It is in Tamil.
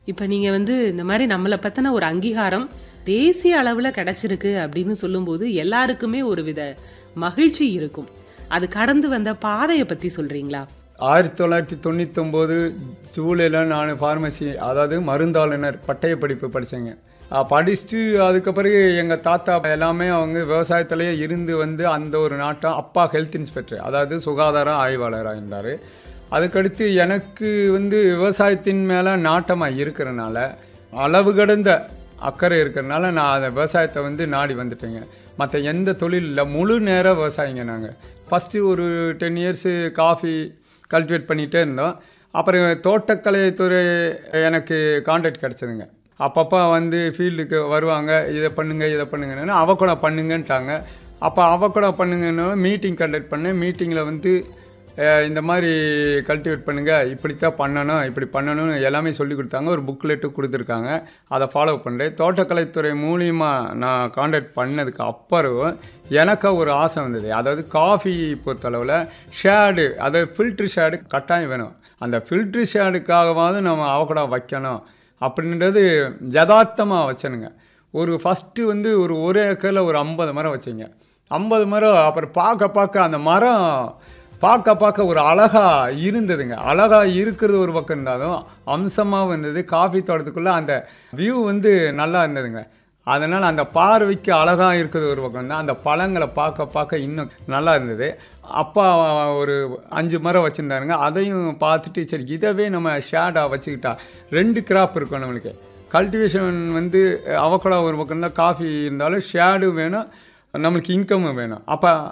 இப்ப நீங்க வந்து இந்த மாதிரி நம்மளை பத்தின ஒரு அங்கீகாரம் தேசிய அளவுல கிடைச்சிருக்கு அப்படின்னு சொல்லும்போது எல்லாருக்குமே ஒரு வித மகிழ்ச்சி இருக்கும் அது கடந்து வந்த பாதையை பத்தி சொல்றீங்களா ஆயிரத்தி தொள்ளாயிரத்தி தொண்ணூத்தொம்போது ஜூலையில் நான் ஃபார்மசி அதாவது மருந்தாளுநர் பட்டய படிப்பு படித்தேங்க படிச்சுட்டு அதுக்கு பிறகு எங்கள் தாத்தா எல்லாமே அவங்க விவசாயத்திலேயே இருந்து வந்து அந்த ஒரு நாட்டம் அப்பா ஹெல்த் இன்ஸ்பெக்டர் அதாவது சுகாதார ஆய்வாளராக இருந்தார் அதுக்கடுத்து எனக்கு வந்து விவசாயத்தின் மேலே நாட்டமாக இருக்கிறனால அளவு கடந்த அக்கறை இருக்கிறனால நான் அந்த விவசாயத்தை வந்து நாடி வந்துட்டேங்க மற்ற எந்த தொழில் இல்லை முழு நேர விவசாயிங்க நாங்கள் ஃபஸ்ட்டு ஒரு டென் இயர்ஸு காஃபி கல்டிவேட் பண்ணிகிட்டே இருந்தோம் அப்புறம் தோட்டக்கலைத்துறை எனக்கு கான்ட்ராக்ட் கிடச்சிதுங்க அப்பப்போ வந்து ஃபீல்டுக்கு வருவாங்க இதை பண்ணுங்க இதை பண்ணுங்கன்னு அவக்கூட பண்ணுங்கன்ட்டாங்க அப்போ அவக்கூட பண்ணுங்கன்னு மீட்டிங் கண்டக்ட் பண்ணேன் மீட்டிங்கில் வந்து அஹ், இந்த மாதிரி கல்டிவேட் பண்ணுங்கள் இப்படித்தான் பண்ணணும் இப்படி பண்ணணும்னு எல்லாமே சொல்லி கொடுத்தாங்க ஒரு புக்லெட்டு கொடுத்துருக்காங்க அதை ஃபாலோ பண்ணுறேன் தோட்டக்கலைத்துறை மூலியமாக நான் காண்டாக்ட் பண்ணதுக்கு அப்புறம் எனக்கு ஒரு ஆசை வந்தது அதாவது காஃபி பொறுத்தளவில் ஷேடு அதாவது ஃபில்ட்ரு ஷேடு கட்டாயம் வேணும் அந்த ஃபில்ட்ரு ஷேடுக்காகவாவது நம்ம அவக்கடா வைக்கணும் அப்படின்றது யதார்த்தமாக வச்சனுங்க ஒரு ஃபஸ்ட்டு வந்து ஒரு ஒரு ஏக்கரில் ஒரு ஐம்பது மரம் வச்சிங்க ஐம்பது மரம் அப்புறம் பார்க்க பார்க்க அந்த மரம் பார்க்க பார்க்க ஒரு அழகா இருந்ததுங்க அழகா இருக்கிறது ஒரு பக்கம் இருந்தாலும் அம்சமாகவும் இருந்தது காஃபி தோட்டத்துக்குள்ளே அந்த வியூ வந்து நல்லா இருந்ததுங்க அதனால் அந்த பார்வைக்கு அழகாக இருக்கிறது ஒரு பக்கம் தான் அந்த பழங்களை பார்க்க பார்க்க இன்னும் நல்லா இருந்தது அப்பா ஒரு அஞ்சு மரம் வச்சுருந்தாருங்க அதையும் பார்த்துட்டு சரி இதவே நம்ம ஷேடாக வச்சுக்கிட்டா ரெண்டு கிராப் இருக்கும் நம்மளுக்கு கல்டிவேஷன் வந்து அவக்கடா ஒரு பக்கம் தான் காஃபி இருந்தாலும் ஷேடு வேணும் நம்மளுக்கு இன்கமும் வேணும் அப்போ